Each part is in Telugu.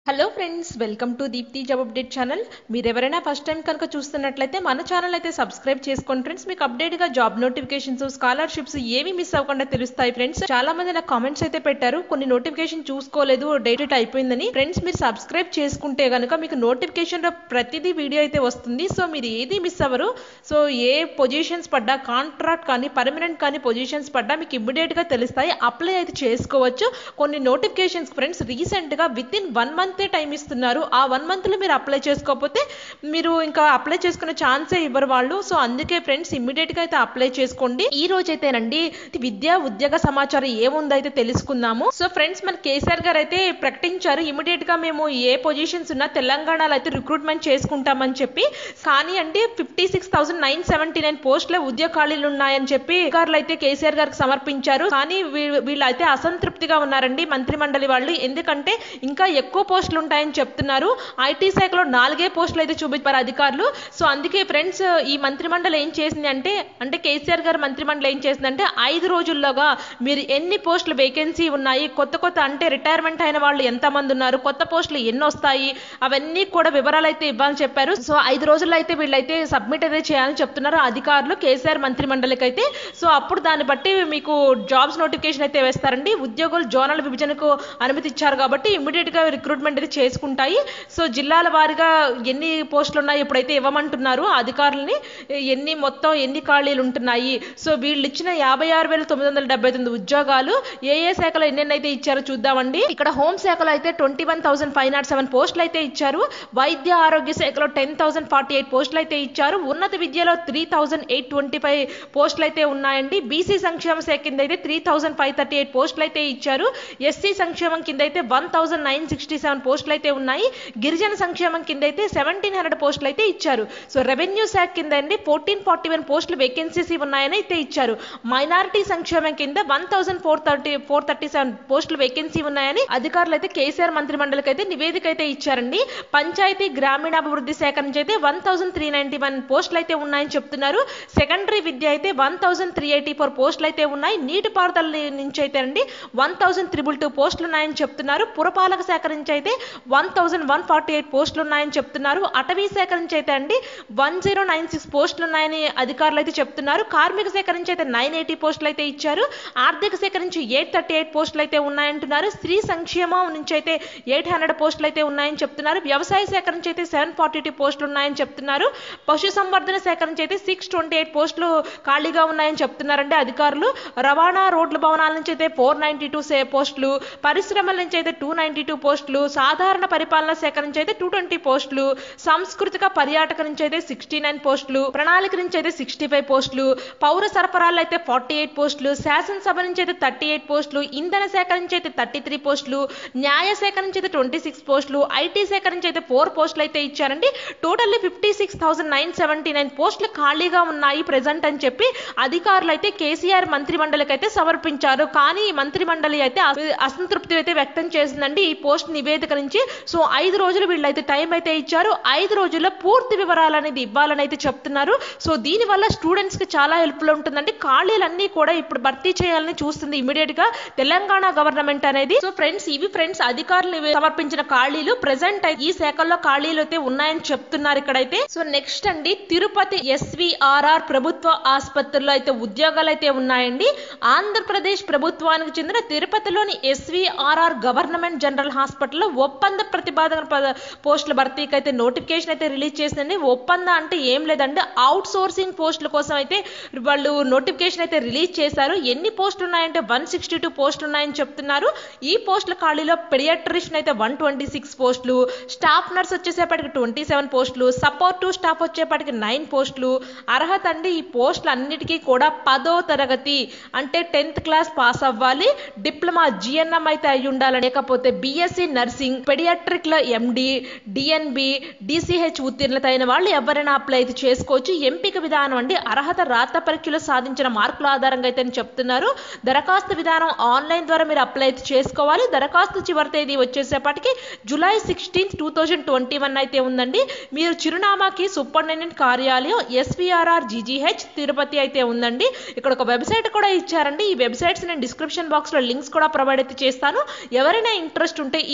hello friends welcome to Deepthi job update channel మీరు ఎవరైనా ఫస్ట్ టైం కనుక చూస్తున్నట్లయితే మన ఛానల్ అయితే సబ్స్క్రైబ్ చేసుకోండి ఫ్రెండ్స్ మీకు అప్డేట్గా జాబ్ నోటిఫికేషన్స్ స్కాలర్షిప్స్ ఏవి మిస్ అవ్వకుండా తెలుస్తాయి ఫ్రెండ్స్ చాలా మంది నాకు కామెంట్స్ అయితే పెట్టారు కొన్ని నోటిఫికేషన్ చూసుకోలేదు డేట్ అయిపోయిందని ఫ్రెండ్స్ మీరు సబ్స్క్రైబ్ చేసుకుంటే కనుక మీకు నోటిఫికేషన్ లో ప్రతిదీ వీడియో అయితే వస్తుంది సో మీరు ఏది మిస్ అవ్వరు సో ఏ పొజిషన్స్ పడ్డా కాంట్రాక్ట్ కానీ పర్మనెంట్ కానీ పొజిషన్స్ పడ్డా మీకు ఇమ్మీడియట్ గా తెలుస్తాయి అప్లై అయితే చేసుకోవచ్చు కొన్ని నోటిఫికేషన్స్ ఫ్రెండ్స్ రీసెంట్ గా within one month time ఇస్తున్నారు ఆ వన్ మంత్ లో మీరు అప్లై చేసుకోకపోతే మీరు ఇంకా అప్లై చేసుకునే ఛాన్సే ఇవ్వరు వాళ్ళు సో అందుకే ఫ్రెండ్స్ ఇమ్మీడియట్ గా అయితే అప్లై చేసుకోండి ఈ రోజు అయితేనండి విద్యా ఉద్యోగ సమాచారం ఏముందో అయితే తెలుసుకుందాము సో ఫ్రెండ్స్ మన కేసీఆర్ గారు అయితే ప్రకటించారు ఇమ్మీడియట్ గా మేము ఏ పొజిషన్స్ ఉన్నా తెలంగాణలో అయితే రిక్రూట్మెంట్ చేసుకుంటామని చెప్పి కానీ అంటే fifty six thousand nine seventy nine పోస్టుల ఉద్యోగ ఖాళీలు ఉన్నాయని చెప్పి అధికారులు అయితే కేసీఆర్ గారికి సమర్పించారు కానీ వీ- వీళ్ళు అయితే అసంతృప్తిగా ఉన్నారండి మంత్రి మండలి వాళ్ళు ఎందుకంటే ఇంకా ఎక్కువ పోస్టులు ఉంటాయని చెప్తున్నారు ఐటీ శాఖలో నాలుగే పోస్టులు అయితే చూపించారు అధికారులు సో అందుకే ఫ్రెండ్స్ ఈ మంత్రి మండలి ఏం చేసింది అంటే అంటే కేసీఆర్ గారు మంత్రి మండలి ఏం చేసిందంటే ఐదు రోజుల్లోగా మీరు ఎన్ని పోస్టులు వేకెన్సీ ఉన్నాయి కొత్త కొత్త అంటే రిటైర్మెంట్ అయిన వాళ్ళు ఎంతమంది ఉన్నారు కొత్త పోస్టులు ఎన్ని వస్తాయి అవన్నీ కూడా వివరాలు అయితే ఇవ్వాలని చెప్పారు సో ఐదు రోజుల్లో అయితే వీళ్ళైతే సబ్మిట్ అయితే చేయాలని చెప్తున్నారు అధికారులు కేసీఆర్ మంత్రి మండలికి అయితే సో అప్పుడు దాన్ని బట్టి మీకు జాబ్స్ నోటిఫికేషన్ అయితే వేస్తారండి ఉద్యోగులు జోనల్ విభజనకు అనుమతి ఇచ్చారు కాబట్టి ఇమ్మీడియట్ గా రిక్రూట్మెంట్ అయితే చేసుకుంటాయి సో జిల్లాల వారీగా ఎన్ని పోస్టులు ఉన్నాయి ఇప్పుడైతే ఇవ్వమంటున్నారు అధికారులని ఎన్ని మొత్తం ఎన్ని ఖాళీలు ఉంటున్నాయి సో వీళ్ళు ఇచ్చిన యాభై ఆరు వేల తొమ్మిది వందల డెబ్బై తొమ్మిది ఉద్యోగాలు ఏ ఏ శాఖలో ఎన్నెన్ని అయితే ఇచ్చారో చూద్దామండి ఇక్కడ హోమ్ శాఖలో అయితే twenty one thousand five nought seven పోస్టులు అయితే ఇచ్చారు వైద్య ఆరోగ్య శాఖలో టెన్ థౌసండ్ ఫార్టీ ఎయిట్ పోస్టులు అయితే ఇచ్చారు ఉన్నత విద్యలో three thousand eight twenty five పోస్టులు అయితే ఉన్నాయండి బీసీ సంక్షేమ శాఖ కింద అయితే three thousand five thirty eight పోస్టులు అయితే ఇచ్చారు ఎస్సీ సంక్షేమం కింద అయితే one thousand nine sixty seven పోస్టులు అయితే ఉన్నాయి గిరిజన సంక్షేమం కింద అయితే సెవెంటీన్ హండ్రెడ్ పోస్టులు అయితే ఇచ్చారు సో రెవెన్యూ శాఖ కింద అండి ఫోర్టీన్ ఫార్టీ వన్ పోస్టులు వేకెన్సీస్ ఉన్నాయని అయితే ఇచ్చారు మైనారిటీ సంక్షేమం కింద one thousand four thirty four thirty seven పోస్టులు వేకెన్సీ ఉన్నాయని అధికారులు అయితే కేసీఆర్ మంత్రి మండలికి అయితే నివేదిక అయితే ఇచ్చారండి పంచాయతీ గ్రామీణాభివృద్ధి శాఖ నుంచి అయితే one thousand three ninety one పోస్టులు అయితే ఉన్నాయని చెప్తున్నారు సెకండరీ విద్య అయితే one thousand three eighty four పోస్టులు అయితే ఉన్నాయి నీటిపారుదల నుంచి అయితే అండి వన్ థౌసండ్ త్రిబుల్ టూ పోస్టులు ఉన్నాయని చెప్తున్నారు పురపాలక శాఖ నుంచి అయితే one thousand one forty eight పోస్టులు ఉన్నాయని చెప్తున్నారు అటవీ శాఖ నుంచి అయితే అండి వన్ జీరో నైన్ సిక్స్ పోస్టులు ఉన్నాయని అధికారులు అయితే చెప్తున్నారు కార్మిక శాఖ నుంచి అయితే నైన్ ఎయిటీ పోస్టులు అయితే ఇచ్చారు ఆర్థిక శాఖ నుంచి ఎయిట్ థర్టీ ఎయిట్ పోస్టులు అయితే ఉన్నాయంటున్నారు స్త్రీ సంక్షేమం నుంచి అయితే ఎయిట్ హండ్రెడ్ పోస్టులు అయితే ఉన్నాయని చెప్తున్నారు వ్యవసాయ శాఖ నుంచి అయితే సెవెన్ ఫార్టీ టూ పోస్టులు ఉన్నాయని చెప్తున్నారు పశు సంవర్ధన శాఖ నుంచి అయితే సిక్స్ ట్వంటీ ఎయిట్ పోస్టులు ఖాళీగా ఉన్నాయని చెప్తున్నారండి అధికారులు రవాణా రోడ్ల భవనాల నుంచి అయితే ఫోర్ నైన్టీ టూ పోస్టులు పరిశ్రమల నుంచి అయితే టూ నైన్టీ టూ పోస్టులు సాధారణ పరిపాలన శాఖ నుంచి అయితే టూ ట్వంటీ పోస్టులు సాంస్కృతిక పర్యాటక నుంచి అయితే సిక్స్టీ నైన్ పోస్టులు ప్రణాళిక నుంచి అయితే సిక్స్టీ ఫైవ్ పోస్టులు పౌర సరఫరాలు అయితే ఫార్టీ ఎయిట్ పోస్టులు శాసనసభ నుంచి అయితే థర్టీ ఎయిట్ పోస్టులు ఇంధన శాఖ నుంచి అయితే థర్టీ త్రీ పోస్టులు న్యాయ శాఖ నుంచి అయితే ట్వంటీ సిక్స్ పోస్టులు ఐటీ శాఖ నుంచి అయితే ఫోర్ పోస్టులు అయితే ఇచ్చారండి totally fifty six thousand nine seventy nine పోస్టులు ఖాళీగా ఉన్నాయి ప్రెసెంట్ అని చెప్పి అధికారులు అయితే కేసీఆర్ మంత్రి మండలికి అయితే సమర్పించారు కానీ ఈ మంత్రి మండలి అయితే అస- అసంతృప్తి అయితే వ్యక్తం చేసిందండి ఈ పోస్ట్ నివేదిక నుంచి సో ఐదు రోజులు వీళ్ళైతే టైం అయితే ఇచ్చారు ఐదు రోజుల్లో పూర్తి వివరాలు అనేది ఇవ్వాలని అయితే చెప్తున్నారు సో దీని వల్ల స్టూడెంట్స్ కి చాలా హెల్ప్ఫుల్ ఉంటుందండి ఖాళీలన్నీ కూడా ఇప్పుడు భర్తీ చేయాలని చూస్తుంది ఇమీడియట్ గా తెలంగాణ గవర్నమెంట్ అనేది సో ఫ్రెండ్స్ ఇవి ఫ్రెండ్స్ అధికారులు నివే- సమర్పించిన ఖాళీలు ప్రెసెంట్ ఈ శాఖల్లో ఖాళీలు అయితే ఉన్నాయని చెప్తున్నారు ఇక్కడైతే సో నెక్స్ట్ అండి తిరుపతి ఎస్విఆర్ఆర్ ప్రభుత్వ ఆసుపత్రుల్లో అయితే ఉద్యోగాలు అయితే ఉన్నాయండి ఆంధ్రప్రదేశ్ ప్రభుత్వానికి చెందిన తిరుపతిలోని ఎస్విఆర్ఆర్ గవర్నమెంట్ జనరల్ హాస్పిటల్లో ఒప్పంద ప్రతిపాదన పద- పోస్టుల భర్తీకి అయితే నోటిఫికేషన్ అయితే రిలీజ్ చేసిందండి ఒప్పంద అంటే ఏం లేదండి అవుట్ సోర్సింగ్ పోస్టుల కోసం అయితే వాళ్ళు నోటిఫికేషన్ అయితే రిలీజ్ చేశారు ఎన్ని పోస్టులు ఉన్నాయంటే వన్ సిక్స్టీ టూ పోస్టులు ఉన్నాయని చెప్తున్నారు ఈ పోస్టుల ఖాళీలో పెడియాట్రిషన్ అయితే వన్ ట్వంటీ సిక్స్ పోస్టులు స్టాఫ్ నర్స్ వచ్చేసేపటికి ట్వంటీ సెవెన్ పోస్టులు సపోర్ట్ స్టాఫ్ వచ్చేపటికి నైన్ పోస్టులు అర్హత అండి ఈ పోస్టులు అన్నిటికీ కూడా పదో తరగతి అంటే టెన్త్ క్లాస్ పాస్ అవ్వాలి డిప్లొమా జిఎన్ఎం అయితే అయి ఉండాలి లేకపోతే బీఎస్సీ నర్సింగ్ పెడియాట్రిక్ లో ఎండి డిఎన్బి డిసిహెచ్ ఉత్తీర్ణత అయిన వాళ్ళు ఎవరైనా అప్లై అయితే చేసుకోవచ్చు ఎంపిక విధానం అండి అర్హత రాత పరీక్షలో సాధించిన మార్కుల ఆధారంగా అయితే అని చెప్తున్నారు దరఖాస్తు విధానం ఆన్లైన్ ద్వారా మీరు అప్లై అయితే చేసుకోవాలి దరఖాస్తు చివరి తేదీ వచ్చేసేపటికి July sixteenth two thousand twenty one అయితే ఉందండి మీరు చిరునామాకి సూపరింటెండెంట్ కార్యాలయం ఎస్విఆర్ఆర్ జీజీహెచ్ తిరుపతి అయితే ఉందండి ఇక్కడ ఒక వెబ్సైట్ కూడా ఇచ్చారండి ఈ వెబ్సైట్స్ నేను డిస్క్రిప్షన్ బాక్స్ లో లింక్స్ కూడా ప్రొవైడ్ అయితే చేస్తాను ఎవరైనా ఇంట్రెస్ట్ ఉంటే ఈ తిరుపతి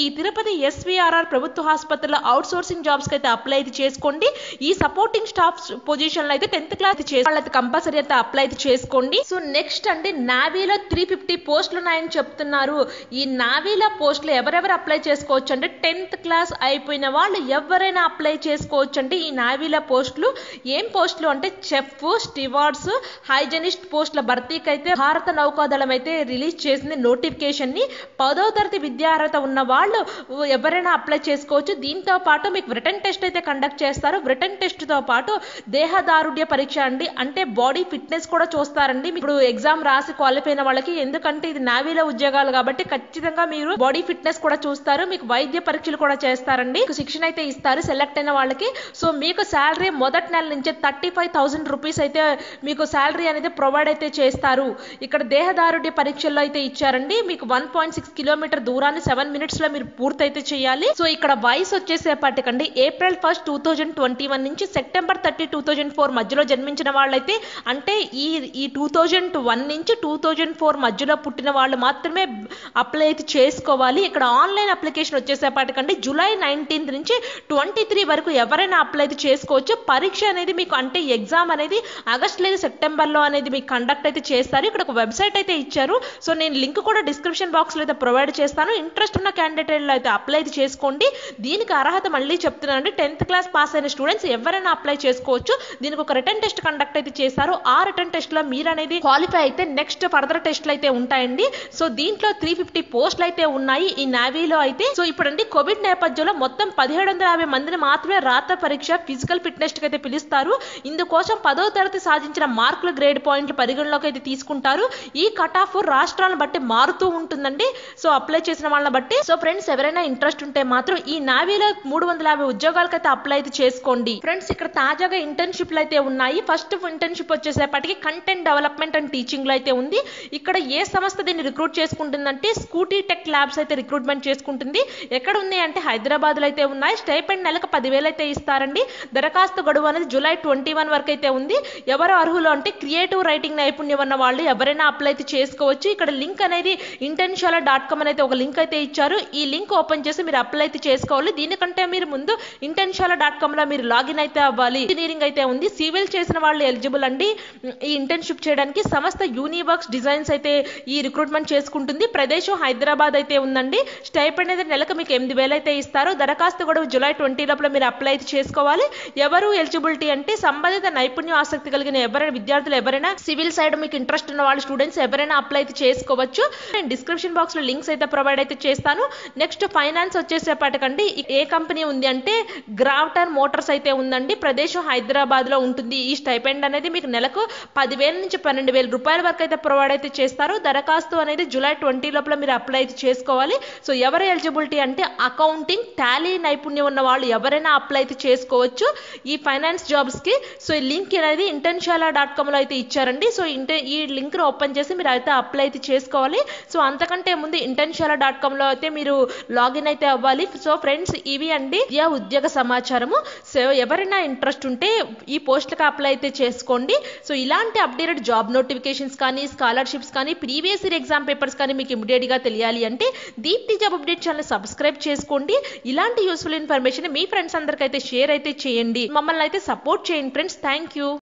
తిరుపతి ఎస్వీఆర్ఆర్ ప్రభుత్వ ఆసుపత్రిలో అవుట్ సోర్సింగ్ జాబ్స్ కి అయితే అప్లై అయితే చేసుకోండి ఈ సపోర్టింగ్ స్టాఫ్ పొజిషన్ లో అయితే టెన్త్ క్లాస్ చేసి వాళ్ళైతే కంపల్సరీ అయితే అప్లై అయితే చేసుకోండి సో నెక్స్ట్ అండి నావీలో త్రీ ఫిఫ్టీ పోస్టులు ఉన్నాయని చెప్తున్నారు ఈ నావీలో పోస్టులు ఎవరెవరు అప్లై చేసుకోవచ్చు అంటే టెన్త్ క్లాస్ అయిపోయిన వాళ్ళు ఎవరైనా అప్లై చేసుకోవచ్చు అండి ఈ నావీలో పోస్టులు ఏం పోస్టులు అంటే చెఫ్ స్టివార్డ్స్ హైజనిస్ట్ పోస్టుల భర్తీకి అయితే భారత నౌకాదళం అయితే రిలీజ్ చేసింది నోటిఫికేషన్ ని పదో తరగతి విద్యార్హత ఉన్న వాళ్ళు ఎవరైనా అప్లై చేసుకోవచ్చు దీంతో పాటు మీకు రిటర్న్ టెస్ట్ అయితే కండక్ట్ చేస్తారు రిటర్న్ టెస్ట్ తో పాటు దేహదారుఢ్య పరీక్ష అండి అంటే బాడీ ఫిట్నెస్ కూడా చూస్తారండి ఇప్పుడు ఎగ్జామ్ రాసి క్వాలిఫై అయిన వాళ్ళకి ఎందుకంటే ఇది నావీలో ఉద్యోగాలు కాబట్టి ఖచ్చితంగా మీరు బాడీ ఫిట్నెస్ కూడా చూస్తారు మీకు వైద్య పరీక్షలు కూడా చేస్తారండి మీకు శిక్షణ అయితే ఇస్తారు సెలెక్ట్ అయిన వాళ్ళకి సో మీకు శాలరీ మొదటి నెల నుంచే థర్టీ ఫైవ్ థౌసండ్ రూపీస్ అయితే మీకు శాలరీ అనేది ప్రొవైడ్ అయితే చేస్తారు ఇక్కడ దేహదారుఢ్య పరీక్షల్లో అయితే ఇచ్చారండి మీకు వన్ పాయింట్ సిక్స్ కిలోమీటర్ దూరాన్ని సెవెన్ మినిట్స్ లో మీరు పూర్తయితే చేయాలి సో ఇక్కడ వయసు వచ్చేసేపటికండి April first two thousand twenty one నుంచి September thirty two thousand four మధ్యలో జన్మించిన వాళ్ళైతే అంటే ఈ ఈ టూ థౌజండ్ వన్ నుంచి టూ థౌజండ్ ఫోర్ మధ్యలో పుట్టిన వాళ్ళు మాత్రమే అప్లై అయితే చేసుకోవాలి ఇక్కడ ఆన్లైన్ అప్లికేషన్ వచ్చేసేపటికండి జూలై నైన్టీన్త్ నుంచి ట్వంటీ త్రీ వరకు ఎవరైనా అప్లై అయితే చేసుకోవచ్చు పరీక్ష అనేది మీకు అంటే ఎగ్జామ్ అనేది ఆగస్ట్ లేదా సెప్టెంబర్లో అనేది మీకు కండక్ట్ అయితే చేస్తారు ఇక్కడ ఒక వెబ్సైట్ అయితే ఇచ్చారు సో నేను లింక్ కూడా డిస్క్రిప్షన్ బాక్స్లో అయితే ప్రొవైడ్ చేస్తాను ఇంట్రెస్ట్ ఉన్న క్యాండిడేట్లు అయితే అప్లై అయితే చేసుకోండి దీనికి అర్హత మళ్ళీ చెప్తున్నాను టెన్త్ క్లాస్ పాస్ అయిన స్టూడెంట్స్ ఎవరైనా అప్లై చేసుకోవచ్చు దీనికి ఒక రిటర్న్ టెస్ట్ కండక్ట్ అయితే చేస్తారు ఆ రిటర్న్ టెస్ట్ లో మీరు అనేది క్వాలిఫై అయితే నెక్స్ట్ ఫర్దర్ టెస్ట్లు అయితే ఉంటాయండి సో దీంట్లో త్రీ ఫిఫ్టీ పోస్టులు అయితే ఉన్నాయి ఈ నావీలో అయితే సో ఇప్పుడండి కోవిడ్ నేపథ్యంలో మొత్తం పదిహేడు వందల యాభై మందిని మాత్రమే రాత పరీక్ష ఫిజికల్ ఫిట్నెస్ అయితే పిలుస్తారు ఇందుకోసం పదో తరగతి సాధించిన మార్కుల గ్రేడ్ పాయింట్లు పరిగణలోకి అయితే తీసుకుంటారు ఈ కట్ ఆఫ్ రాష్ట్రాలను బట్టి మారుతూ ఉంటుందండి సో అప్లై చేసిన వాళ్ళని బట్టి సో ఫ్రెండ్స్ ఎవరైనా ఇంట్రెస్ట్ ఉంటే మాత్రం ఈ నావీలో మూడు వందల యాభై ఉద్యోగాలకైతే అప్లై అయితే చేసుకోండి ఫ్రెండ్స్ ఇక్కడ తాజాగా ఇంటర్న్షిప్లు అయితే ఉన్నాయి ఫస్ట్ ఇంటర్న్షిప్ వచ్చేసేపటికి కంటెంట్ డెవలప్మెంట్ అండ్ టీచింగ్ లో అయితే ఉంది ఇక్కడ ఏ సంస్థ దీన్ని రిక్రూట్ చేసుకుంటుందంటే స్కూటీ టెక్ ల్యాబ్స్ అయితే రిక్రూట్మెంట్ చేసుకుంటుంది ఎక్కడ ఉంది అంటే హైదరాబాద్ లో అయితే ఉన్నాయి స్టైపెండ్ నెలకు పదివేలు అయితే ఇస్తారండి దరఖాస్తు గడువు అనేది జూలై ట్వంటీ వన్ వరకు అయితే ఉంది ఎవరు అర్హులు అంటే క్రియేటివ్ రైటింగ్ నైపుణ్యం ఉన్న వాళ్ళు ఎవరైనా అప్లై అయితే చేసుకోవచ్చు ఇక్కడ లింక్ అనేది ఇంటర్న్షాల డాట్ కామ్ అనేది ఒక లింక్ అయితే ఇచ్చారు ఈ లింక్ ఓపెన్ చేసి మీరు అప్లై అయితే చేసుకోవాలి దీనికంటే మీరు ముందు ఇంటర్న్షాల డాట్ కామ్ లో మీరు లాగిన్ అయితే అవ్వాలి ఇంజనీరింగ్ అయితే ఉంది సివిల్ చేసిన వాళ్ళు ఎలిజిబుల్ అండి ఈ ఇంటర్న్షిప్ చేయడానికి సంస్థ యూనివర్క్స్ డిజైన్స్ అయితే ఈ రిక్రూట్మెంట్ చేసుకుంటుంది ప్రదేశం హైదరాబాద్ అయితే ఉందండి స్టైపెండ్ అనేది నెలకు మీకు ఎనిమిది వేలు అయితే ఇస్తారు దరఖాస్తు కూడా జూలై ట్వంటీ లోపల మీరు అప్లై అయితే చేసుకోవాలి ఎవరు ఎలిజిబిలిటీ అంటే సంబంధిత నైపుణ్యం ఆసక్తి కలిగిన ఎవరైనా విద్యార్థులు ఎవరైనా సివిల్ సైడ్ మీకు ఇంట్రెస్ట్ ఉన్న వాళ్ళు స్టూడెంట్స్ ఎవరైనా అప్లై అయితే చేసుకోవచ్చు నేను డిస్క్రిప్షన్ బాక్స్ లో లింక్స్ అయితే ప్రొవైడ్ అయితే చేస్తాను నెక్స్ట్ ఫైనాన్స్ వచ్చేసేపటికండి ఏ కంపెనీ ఉంది అంటే గ్రావ్టన్ మోటార్స్ అయితే ఉందండి ప్రదేశం హైదరాబాద్ లో ఉంటుంది ఈ స్టైపెండ్ అనేది మీకు నెలకు పదివేల నుంచి పన్నెండు వేల రూపాయల వరకు అయితే ప్రొవైడ్ అయితే చేస్తారు దరఖాస్తు అనేది జూలై ట్వంటీ లోపల మీరు అప్లై అయితే చేసుకోవాలి సో ఎవరు ఎలిజిబిలిటీ అంటే అకౌంటింగ్ టాలీ నైపుణ్యం ఉన్న వాళ్ళు ఎవరైనా అప్లై అయితే చేసుకోవచ్చు ఈ ఫైనాన్స్ జాబ్స్ కి సో ఈ లింక్ అనేది ఇంటర్న్షాలా డాట్ కామ్ లో అయితే ఇచ్చారండి సో ఇంటర్ ఈ లింక్ ను ఓపెన్ చేసి మీరు అయితే అప్లై అయితే చేసుకోవాలి సో అంతకంటే ముందు ఇంటర్న్షాలా డాట్ కామ్ లో అయితే మీరు లాగిన్ అయితే అవ్వాలి సో ఫ్రెండ్స్ ఇవి అండి విద్యా ఉద్యోగ సమాచారము సో ఎవరైనా ఇంట్రెస్ట్ ఉంటే ఈ పోస్టులకు అప్లై అయితే చేసుకోండి సో ఇలాంటి అప్డేటెడ్ జాబ్ నోటిఫికేషన్స్ కానీ స్కాలర్షిప్స్ కానీ ప్రీవియస్ ఇయర్ ఎగ్జామ్ పేపర్స్ కానీ మీకు ఇమీడియట్ గా తెలియాలి అంటే Deepthi job update channel subscribe చేసుకోండి ఇలాంటి యూస్ఫుల్ ఇన్ఫర్మేషన్ మీ ఫ్రెండ్స్ అందరికైతే షేర్ అయితే చేయండి మమ్మల్ని అయితే సపోర్ట్ చేయండి ఫ్రెండ్స్ థ్యాంక్ యూ